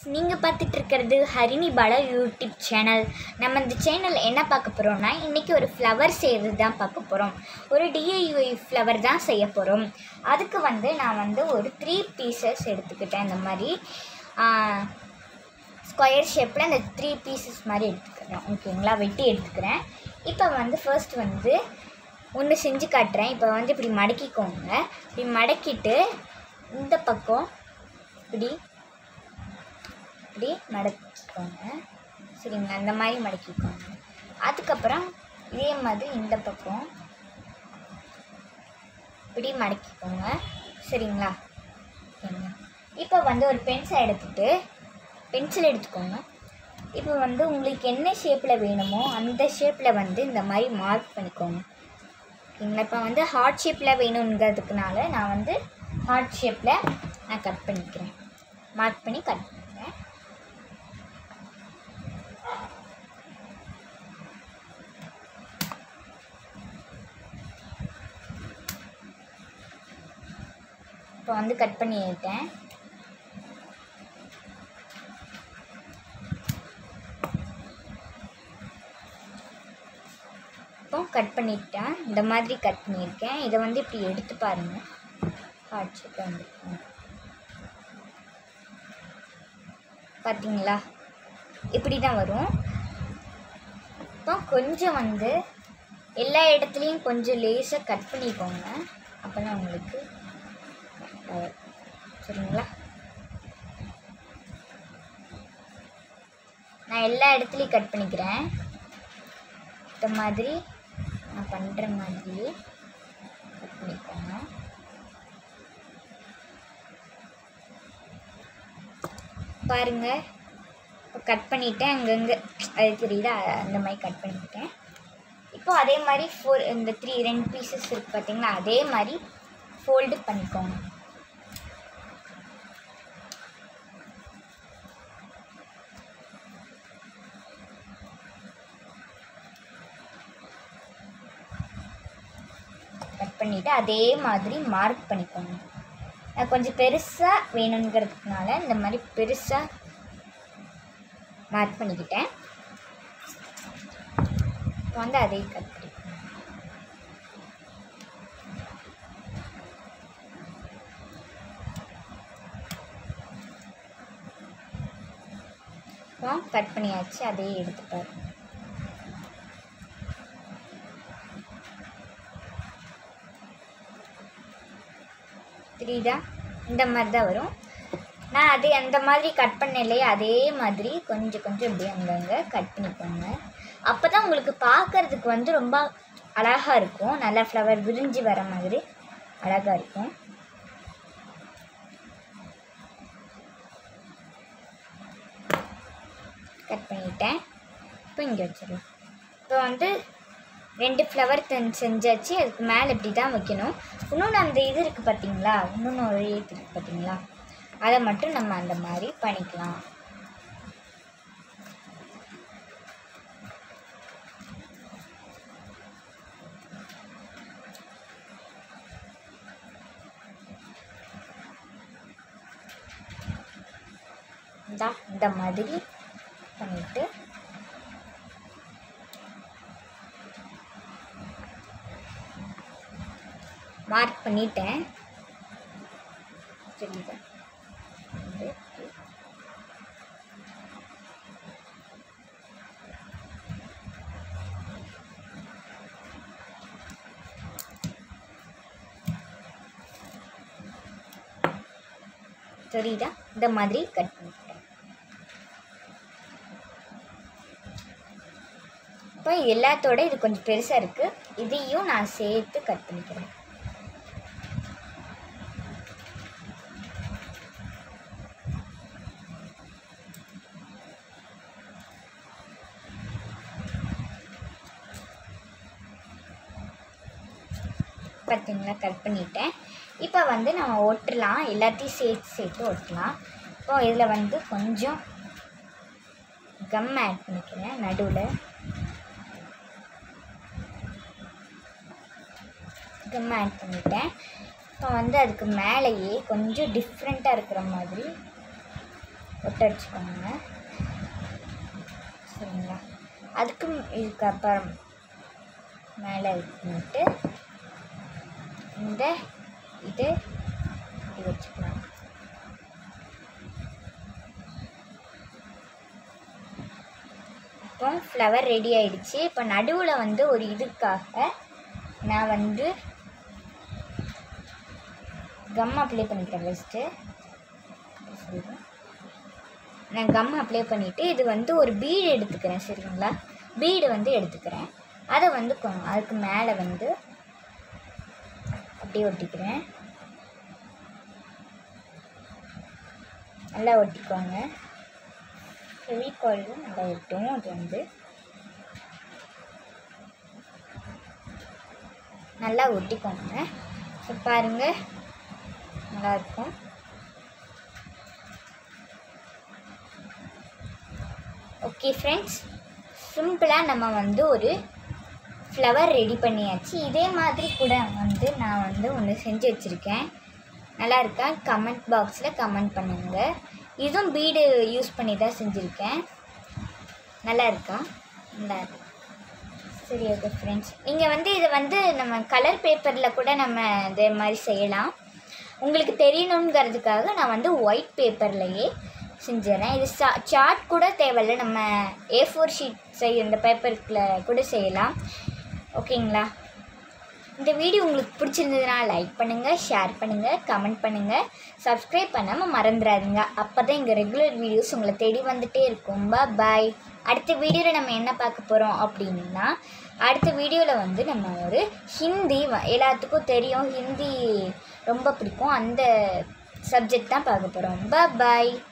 நீங்கள் பார்த்துட்டு இருக்கிறது ஹரிணி பாலா யூடியூப் சேனல் நம்ம இந்த சேனலில் என்ன பார்க்க போகிறோம்னா இன்றைக்கி ஒரு ஃப்ளவர் செய்கிறது தான் பார்க்க போகிறோம் ஒரு டிஐஒய் ஃப்ளவர் தான் செய்ய போகிறோம் அதுக்கு வந்து நான் வந்து ஒரு த்ரீ பீசஸ் எடுத்துக்கிட்டேன் இந்த மாதிரி ஸ்கொயர் ஷேப்பில் அந்த த்ரீ பீசஸ் மாதிரி எடுத்துக்கிறேன் ஓகேங்களா வெட்டி எடுத்துக்கிறேன் இப்போ வந்து ஃபர்ஸ்ட் வந்து ஒன்று செஞ்சு காட்டுறேன் இப்போ வந்து இப்படி மடக்கிக்கோங்க இப்படி மடக்கிட்டு இந்த பக்கம் இப்படி இப்படி மடக்கிக்கோங்க சரிங்களா இந்த மாதிரி மடக்கிக்கோங்க அதுக்கப்புறம் இதே மாதிரி இந்த பக்கம் இப்படி மடக்கிக்கோங்க சரிங்களா ஓகேங்க இப்போ வந்து ஒரு பென்சில் எடுத்துட்டு பென்சில் எடுத்துக்கோங்க இப்போ வந்து உங்களுக்கு என்ன ஷேப்பில் வேணுமோ அந்த ஷேப்பில் வந்து இந்த மாதிரி மார்க் பண்ணிக்கோங்க ஓகேங்களா இப்போ வந்து ஹார்ட் ஷேப்பில் வேணுங்கிறதுக்குனால நான் வந்து ஹார்ட் ஷேப்பில் நான் கட் பண்ணிக்கிறேன் மார்க் பண்ணி கட் பண்ணிக்கிறேன் இப்போ வந்து கட் பண்ணிட்டேன் இப்போ கட் பண்ணிட்டேன் இந்த மாதிரி கட் பண்ணியிருக்கேன் இதை வந்து இப்படி எடுத்து பாருங்கள் ஹார்ட் ஷேப்பில் வந்து பார்த்தீங்களா இப்படி தான் வரும் இப்போ கொஞ்சம் வந்து எல்லா இடத்துலையும் கொஞ்சம் லேசாக கட் பண்ணிக்கோங்க அப்போ தான் உங்களுக்கு correct ஆ வரும். சரிங்களா நான் எல்லா இடத்துலையும் கட் பண்ணிக்கிறேன் இந்த மாதிரி நான் பண்ணுற மாதிரியே கட் பண்ணிக்கோங்க பாருங்க இப்போ கட் பண்ணிட்டேன் அங்கங்கே அது தெரியுதா அந்த மாதிரி கட் பண்ணிக்கிட்டேன் இப்போ அதே மாதிரி ஃபோர் இந்த த்ரீ ரெண்டு பீசஸ் இருக்குது பார்த்தீங்களா அதே மாதிரி ஃபோல்டு பண்ணிக்கோங்க கட் பண்ணிவிட்டு அதே மாதிரி மார்க் பண்ணிக்கோங்க நான் கொஞ்சம் பெருசாக வேணுங்கிறதுனால இந்த மாதிரி பெருசாக மார்க் பண்ணிக்கிட்டேன் இப்போ வந்து அதையும் கட் பண்ணிக்கோங்க இப்போ கட் பண்ணியாச்சு அதையே எடுத்துப்பாரு தெரியுதா இந்த மாதிரி தான் வரும் நான் அதே அந்த மாதிரி கட் பண்ண இல்லையா அதே மாதிரி கொஞ்சம் கொஞ்சம் இப்படி அங்கங்கே கட் பண்ணிக்கோங்க அப்போ தான் உங்களுக்கு பார்க்கறதுக்கு வந்து ரொம்ப அழகாக இருக்கும் நல்லா ஃப்ளவர் விரிஞ்சு வர மாதிரி அழகாக இருக்கும் கட் பண்ணிட்டேன் இப்போ இங்கே வச்சிடலாம் இப்போ வந்து ரெண்டு ஃப்ளவர் தென் செஞ்சாச்சு அதுக்கு மேலே இப்படி தான் வைக்கணும் இன்னொன்று அந்த இது இருக்குது பார்த்தீங்களா இன்னொன்று ஒரு இது இருக்குது பார்த்தீங்களா அதை மட்டும் நம்ம அந்த மாதிரி பண்ணிக்கலாம் இந்தா இந்த மாதிரி பண்ணிவிட்டு மார்க் பண்ணிட்டேன் தெரியுதா இது இப்படி. தெரியுதா இந்த மாதிரி கட் பண்ணிட்டேன் இப்போ எல்லாத்தோட இது கொஞ்சம் பெருசாக இருக்குது இதையும் நான் சேர்த்து கட் பண்ணிக்கிறேன் பார்த்தீங்களா கட் பண்ணிட்டேன் இப்போ வந்து நம்ம ஒட்டலாம் எல்லாத்தையும் சேர்த்து சேர்த்து ஒட்டலாம் இப்போ இதில் வந்து கொஞ்சம் கம் ஆட் பண்ணிக்கிறேன் நடுவில் கம் ஆட் பண்ணிட்டேன் இப்போ வந்து அதுக்கு மேலேயே கொஞ்சம் டிஃப்ரெண்ட்டாக இருக்கிற மாதிரி ஒட்ட வச்சுக்கோங்க சரிங்களா அதுக்கு இதுக்கு அப்புறம் மேலே விட்டு இந்த இது இப்படி வச்சுக்கலாம் இப்போ ஃப்ளவர் ரெடி ஆயிடுச்சு இப்போ நடுவில் வந்து ஒரு இதுக்காக நான் வந்து கம் அப்ளை பண்ணிக்கிறேன் ஃபஸ்ட்டு நான் கம் அப்ளை பண்ணிவிட்டு இது வந்து ஒரு பீடு எடுத்துக்கிறேன் சரிங்களா பீடு வந்து எடுத்துக்கிறேன் அதை வந்து கொ- அதுக்கு மேலே வந்து அப்படியே ஒட்டிக்கிறேன் நல்லா ஒட்டிக்கோங்க ஃபெவிகாலும் நல்லா ஒட்டும் அது வந்து நல்லா ஒட்டிக்கோங்க இப்போ பாருங்கள் நல்லாயிருக்கும் ஓகே ஃப்ரெண்ட்ஸ் சிம்பிளாக நம்ம வந்து ஒரு ஃப்ளவர் ரெடி பண்ணியாச்சு இதே மாதிரி கூட வந்து நான் வந்து ஒன்று செஞ்சு வச்சுருக்கேன் நல்லா இருக்கா கமெண்ட் பாக்ஸில் கமெண்ட் பண்ணுங்கள் இதுவும் பீடு யூஸ் பண்ணி தான் செஞ்சுருக்கேன் நல்லா இருக்கா நல்லா இருக்கு சரி ஓகே ஃப்ரெண்ட்ஸ் நீங்கள் வந்து இதை வந்து நம்ம கலர் பேப்பரில் கூட நம்ம இதே மாதிரி செய்யலாம் உங்களுக்கு தெரியணுங்கிறதுக்காக நான் வந்து ஒயிட் பேப்பர்லையே செஞ்சிடறேன் இது சா சார்ட் கூட தேவையில்ல நம்ம ஏ ஃபோர் ஷீட் செய்ய இந்த பேப்பருக்குள்ள கூட செய்யலாம் ஓகேங்களா இந்த வீடியோ உங்களுக்கு பிடிச்சிருந்ததுன்னா லைக் பண்ணுங்கள் ஷேர் பண்ணுங்கள் கமெண்ட் பண்ணுங்கள் சப்ஸ்கிரைப் பண்ணாமல் மறந்துடாதீங்க அப்போ தான் எங்கள் ரெகுலர் வீடியோஸ் உங்களை தேடி வந்துட்டே இருக்கும் பாய் அடுத்த வீடியோவில் நம்ம என்ன பார்க்க போகிறோம் அப்படின்னா அடுத்த வீடியோவில் வந்து நம்ம ஒரு ஹிந்தி வ- எல்லாத்துக்கும் தெரியும் ஹிந்தி ரொம்ப பிடிக்கும் அந்த சப்ஜெக்ட் தான் பார்க்க போகிறோம் பாய்